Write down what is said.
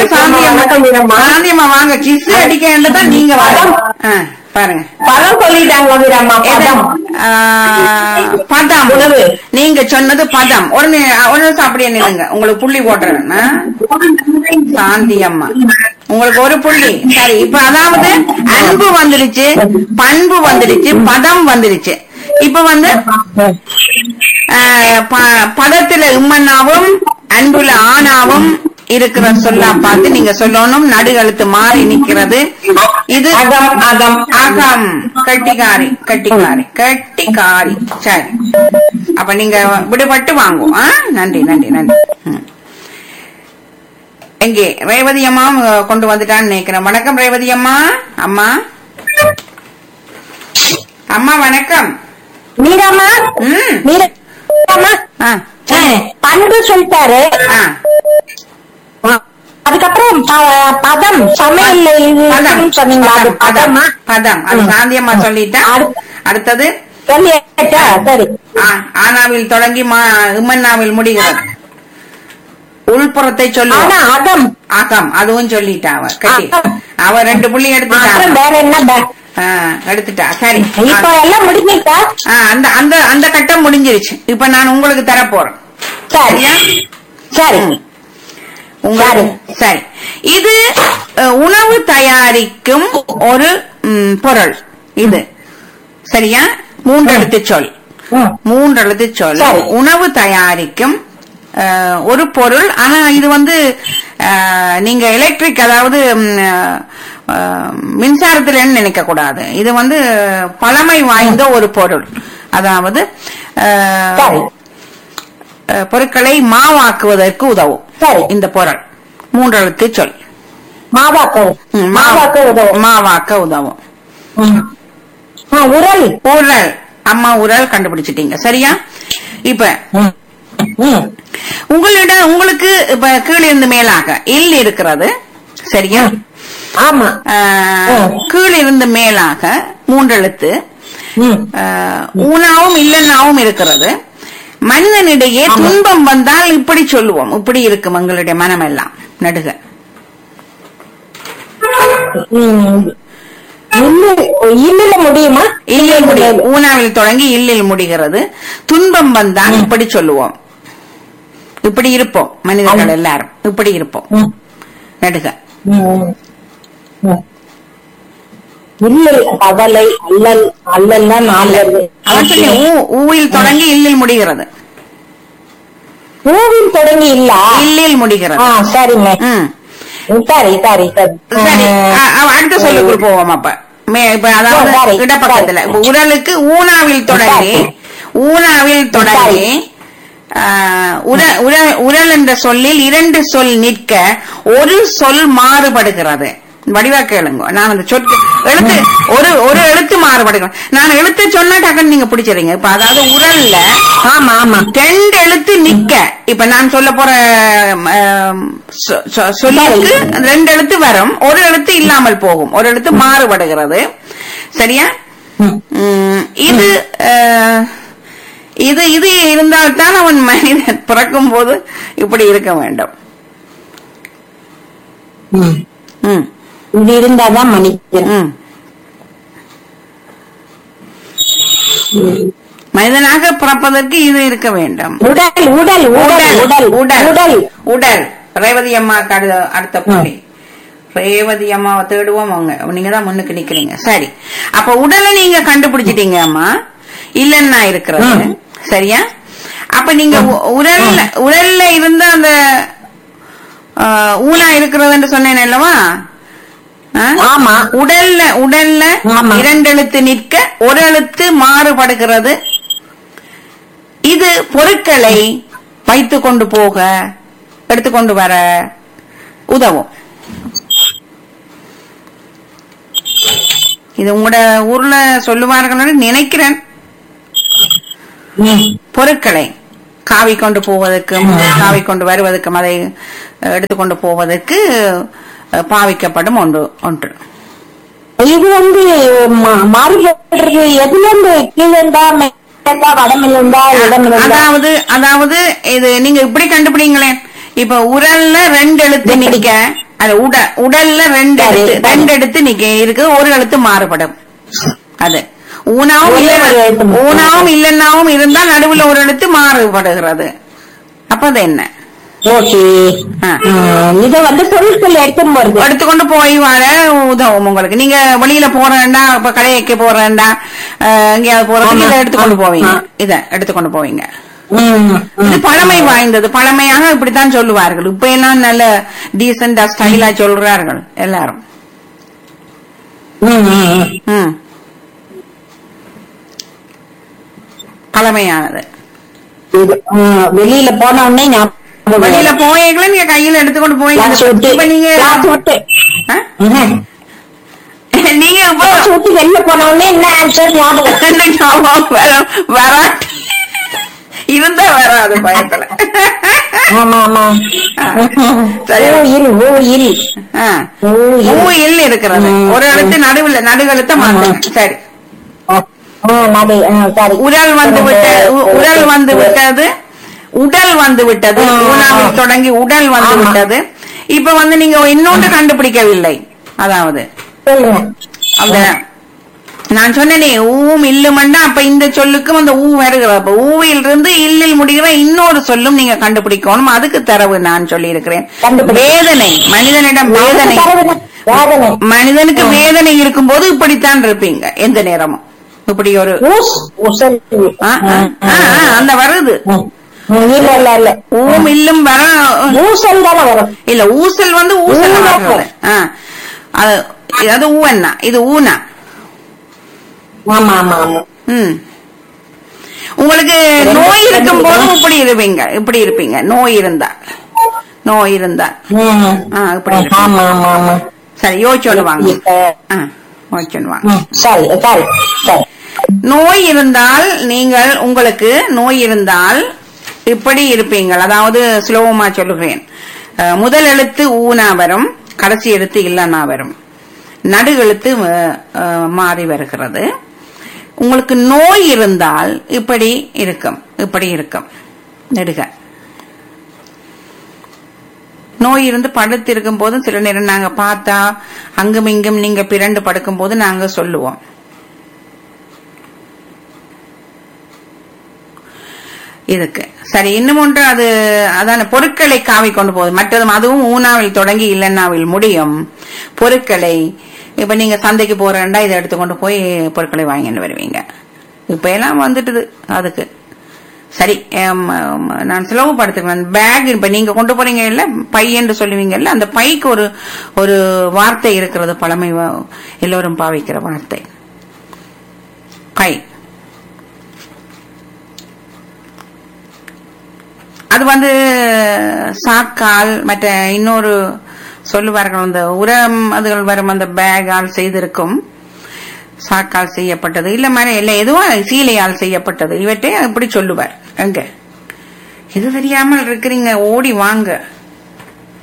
சாந்தியம்மா வணக்கம் வீரம்மா. சாந்தியம்மா வாங்க கிஸ் அடிக்க தான் நீங்க வாங்க ஆ, பாருங்க பதம் சொல்லிட்டாங்க வீரம்மா பதம் ஆ, பதம் உணவு. நீங்க சொன்னது பதம் ஒரு நி- ஒரு நிமிஷம் அப்படியே நில்லுங்க உங்களுக்கு புள்ளி போட்டுறேன் ஆ? சாந்தி அம்மா உங்களுக்கு ஒரு புள்ளி சரி இப்ப அதாவது அன்பு வந்துடுச்சு பண்பு வந்துடுச்சு பதம் வந்துடுச்சு இப்ப வந்து ஆஹ், ப- பதத்துல இம்மன்னாவும் அன்புல ஆணாவும் இருக்கிற சொல்லா பார்த்து நீங்க சொல்லணும் நடுகழுத்து மாறி நிக்கிறது இது அகம் அகம் அகம் கட்டிக்காரி கட்டிக்காரி கட்டிக்காரி சரி அப்ப நீங்க விடுபட்டு வாங்குவோம் ஆ? நன்றி நன்றி நன்றி ம். எங்கே ரேவதி அம்மா அஹ், கொண்டு வந்துட்டான்னு நினைக்கிறேன் வணக்கம் ரேவதி அம்மா அம்மா அம்மா வணக்கம் மீராமா ம் மீராமா ஆ ஆ, பண்பு சொல்லிட்டாரு ஆ ஆ, அதுக்கப்புறம் ப- பதம் சமையல் இது பதம் இதுன்னு சொன்னீங்களா அது பதம் பதம் பதமா பதம் அது ம். சாந்தியம்மா சொல்லிட்டா அடுத்து- அடுத்தது சொல்லியாச்சா சரி ஆ, ஆனாவில் தொடங்கி மா இம்மன்னாவில் முடிகிறது உள்புறத்தை ஆனா சொல்லுவான் அகம் ஆகம் அதுவும் சொல்லிட்டா அவ கட்டி ஆகம். அவ ரெண்டு புள்ளி அப்புறம் எடுத்துட்டா வேற என்ன பே- ஆ, எடுத்துட்டா சரி இப்ப எல்லாம் முடிஞ்சிட்டா ஆ, அந்த அந்த அந்த கட்டம் முடிஞ்சிருச்சு இப்ப நான் உங்களுக்கு தர போறேன் சரி சரியா சரி உங்களுக்கு சரி இது அஹ், உணவு தயாரிக்கும் ஒரு ம், பொருள் இது சரியா மூன்றெழுத்து சொல் ம். மூன்றெழுத்து சொல் சரி. உணவு தயாரிக்கும் அஹ், ஒரு பொருள் ஆனா இது வந்து அஹ், நீங்க எலக்ட்ரிக் அதாவது ம், அஹ், மின்சாரத்துல நினைக்க கூடாது இது வந்து பழமை வாய்ந்த ஒரு பொருள் அதாவது அஹ், சரி அஹ், பொருட்களை மாவாக்குவதற்கு உதவும் சரி. இந்த பொருள் மூன்றெழுத்து சொல் மாவாக்கு ம், மாவாக்கு உதவும் மாவாக்க உதவும் ம். ஆ, உரல் உரல் அம்மா உரல் கண்டுபிடிச்சிட்டீங்க சரியா இப்ப ம். ம். உங்களிடம் உங்களுக்கு இப்ப கீழிருந்து மேலாக இல் இருக்கிறது சரியா ஆமா ஆஹ், ம். கீழிருந்து மேலாக மூன்றெழுத்து ம். ஆஹ், ஊனாவும் இல்லன்னாவும் இருக்கிறது மனிதனிடையே துன்பம் வந்தால் இப்படி சொல்லுவோம் இப்படி இருக்கும் எங்களுடைய மனமெல்லாம் நடுக ம். இல்லு இல்லுல முடியுமா இல்லில் முடி ஊனாவில் தொடங்கி இல்லில் முடிகிறது துன்பம் வந்தால் இப்படி சொல்லுவோம் இப்படி இருப்போம் மனிதர்கள் எல்லாரும் இப்படி இருப்போம் ம். நடுக ம். ம். இல்லல் கவலை அல்லல் அல்லல் தான் நாலு அவன் சொல்லி ஊ- ஊவில் தொடங்கி இல்லில் முடிகிறது பூவில் தொடங்கி இல்ல இல்லில் முடிகிறது ஆ சரிங்க ம் சரி சரி சரி சரி அ- அ- அடுத்த சொல்லுக்கு போவோம் அப்ப மே இப்ப அதாவது சரி, இடப்பக்கத்துல இப்ப உரலுக்கு ஊனாவில் தொடங்கி ஊனாவில் தொடங்கி ஆ, உர- உர- உரல் என்ற சொல்லில் இரண்டு சொல் நிற்க ஒரு சொல் மாறுபடுகிறது வடிவா கேளுங்க நான் அந்த சொற்று எழுத்து ஒரு ஒரு எழுத்து மாறுபடுகிறது நான் எழுத்து சொன்னா டக்குன்னு நீங்க பிடிச்சிருங்க இப்ப அதாவது உரல்ல ஆமா ஆமா ரெண்டு எழுத்து நிக்க இப்ப நான் சொல்ல போற ஆம், சொ- சொ- சொல்லுக்கு ரெண்டு எழுத்து வரும் ஒரு எழுத்து இல்லாமல் போகும் ஒரு எழுத்து மாறுபடுகிறது சரியா ம். உம், இது அஹ், இது இது இருந்தால்தான் அவன் மனிதன் பிறக்கும் போது இப்படி இருக்க வேண்டும் ம். ம், இது இருந்தாதான் மன்னிக்கிறேன் ம். மனிதனாக பிறப்பதற்கு இது இருக்க வேண்டும் உடல் உடல் உடல் உடல் உடல் உடல் உடல் ரேவதி அம்மாக்கு அடுத்த அடுத்த புள்ளி ரேவதி அம்மாவை தேடுவோம் அவங்க நீங்க தான் முன்னுக்கு நிக்கிறீங்க சரி அப்ப உடலை நீங்க கண்டுபிடிச்சிட்டீங்க அம்மா இல்லன்னா இருக்கிறது ம். சரியா அப்ப நீங்க உ- உரல்ல உரல்ல இருந்த அந்த ஆ, ஊனா இருக்கிறதுன்னு சொன்னேன் அல்லவா ஆ? ஆமா உடல்ல உடல்ல ஆமா. இரண்டு எழுத்து நிற்க ஒரு எழுத்து மாறுபடுகிறது இது பொருட்களை வைத்து கொண்டு போக எடுத்துக்கொண்டு வர உதவும் இது உங்களோட ஊர்ல சொல்லுவார்கள் நினைக்கிறேன் ம். பொருட்களை காவி கொண்டு போவதற்கும் காவி கொண்டு வருவதற்கும் அதை அஹ், எடுத்துக்கொண்டு போவதற்கு அஹ், பாவிக்கப்படும் ஒன்று ஒன்று இது வந்து மா- மாறுபடுறது எதுல இருந்து கீழே இருந்தா மேல இருந்தா வடமில் இருந்தா இடம் இருந்தா அதாவது அதாவது இது நீங்க இப்படி கண்டுபிடிங்களேன் இப்ப உரல்ல ரெண்டு எழுத்து நிக்க அது உட உடல்ல ரெண்டு சரி, எழுத்து சரி. ரெண்டு எழுத்து நிக்க இருக்கு ஒரு எழுத்து மாறுபடும் அது ஊனாவும் ஒரே இல்ல ஒரு எழுத்து மட்டும். ஊனாவும் இல்லைன்னாவும் இருந்தா நடுவுல ஒரு எழுத்து மாறுபடுகிறது அப்ப அது என்ன ஓகே ஆ. இத வந்து பொருட்கள் எடுத்துன்னு போறது எடுத்துக்கொண்டு போய் வர உதவும் உங்களுக்கு நீங்க வெளியில போறேன்டா இப்ப கடைக்கு போறேன்டா அஹ், எங்கேயாவது போறதுக்கு ஆமா. இதை எடுத்துக்கொண்டு ஆ. போவீங்க ஆ. இத எடுத்துக்கொண்டு போவீங்க ம், இது ம். பழமை வாய்ந்தது பழமையாக இப்படித்தான் சொல்லுவார்கள் இப்ப எல்லாம் நல்ல டீசெண்டா ஸ்டைலா சொல்றார்கள் எல்லாரும் ம், ம், ம். ம் பழமையானது இது, ம், வெளியில போன உடனே ஞாபகம் வெளியில போயீங்களா நீங்க கையில எடுத்துக்கொண்டு கிளாஸ் விட்டு போய் இப்ப நீங்க கிளாஸ் விட்டு ஆ? ம். நீங்க இப்போ கிளாஸ் விட்டு வெளில போன உடனே என்ன ஆன்சர் ஞாபகம் என்ன ஞாபகம் வர- வராது இருந்தா வராது பயத்துல ஆமா ஆமா சரி. ஊயில் ஊயில் ஆ. ஊயில் ஊயில் இருக்கிறது ம். ஒரு எழுத்து நடுவுல நடுவெழுத்த மாத்துங்க சரி ஆ, நடு ஆ, சரி உடல் வந்து விட்ட உ- உடல் வந்து விட்டது உடல் வந்து விட்டது ஆ. ஊனாவில் தொடங்கி உடல் வந்து ஆமா. விட்டது இப்ப வந்து நீங்க இன்னொன்று கண்டுபிடிக்கவில்லை அதாவது சொல்லுங்க அந்த நான் சொன்னேனே ஊம் இல்லுமண்டா அப்ப இந்த சொல்லுக்கும் அந்த ஊ வருகிற அப்ப ஊவில் இருந்து இல்லில் முடிகிற இன்னொரு சொல்லும் நீங்க கண்டுபிடிக்கணும் அதுக்கு தரவு நான் சொல்லி இருக்கிறேன் கண்டுபிடி. வேதனை மனிதனிடம் வேதனை வேதனை மனிதனுக்கு வேதனை இருக்கும்போது இப்படித்தான் இருப்பீங்க எந்த நேரமும் இப்படி ஒரு ஊஸ் உசல் ஆ, ஆ, ஆ, ஆ, அந்த வருது ம். இல்ல இல்ல இல்ல ஊம் இல்லும் வர ஊசல் தானே வரும் இல்ல ஊசல் வந்து ஊசல் ஊனா வர்றது. ஆ. அது அது ஊவன்னா இது ஊனா ஆமா ஆமா ஆமா ம் உங்களுக்கு நோய் இருக்கும் போது இப்படி இருப்பீங்க இப்படி இருப்பீங்க நோய் இருந்தா நோய் இருந்தா ம். ஆ, இப்படி இருக்கு. ஆமா ஆமா ஆமா சரி யோசிச்சோடு வாங்க இப்ப ஆ, யோசிச்சோடு வாங்க ம், சரி சரி சரி நோய் இருந்தால் நீங்கள் உங்களுக்கு நோய் இருந்தால் இப்படி இருப்பீங்கள் அதாவது சுலபமா சொல்லுகிறேன் அஹ், முதல் எழுத்து ஊனா வரும் கடைசி எழுத்து இல்லனா வரும் நடு எழுத்து அஹ், அஹ், மாறி வருகிறது உங்களுக்கு நோய் இருந்தால் இப்படி இருக்கும் இப்படி இருக்கும் நெடுக நோய் இருந்து படுத்து இருக்கும் போதும் சில நேரம் நாங்க பார்த்தா அங்கும் இங்கும் நீங்க பிறண்டு படுக்கும் போது நாங்க சொல்லுவோம் இதுக்கு சரி இன்னும் ஒன்று அது அதான பொருட்களை காவி கொண்டு போகுது மற்றதும் அதுவும் ஊனாவில் தொடங்கி இல்லைன்னாவில் முடியும் பொருட்களை இப்ப நீங்க சந்தைக்கு போறேன்டா இதை எடுத்துக்கொண்டு போய் பொருட்களை வாங்கிட்டு வருவீங்க இப்ப எல்லாம் வந்துட்டுது அதுக்கு சரி எம், எம், நான் சுலபப்படுத்துகிறேன் பேக் இப்ப நீங்க கொண்டு போறீங்க இல்ல பை என்று சொல்லுவீங்கல்ல அந்த பைக்கு ஒரு ஒரு வார்த்தை இருக்கிறது பழமை வா- எல்லோரும் பாவிக்கிற வார்த்தை பை அது வந்து சாக்கால் மற்ற இன்னொரு சொல்லுவார்கள் அந்த உரம் அதுகள் வரும் அந்த பேக்கால் செய்திருக்கும் சாக்கால் செய்யப்பட்டது இல்ல மாதிரி இல்ல எதுவும் சீலையால் செய்யப்பட்டது இவற்றை இப்படி சொல்லுவார் எங்க இது தெரியாமல் இருக்கிறீங்க ஓடி வாங்க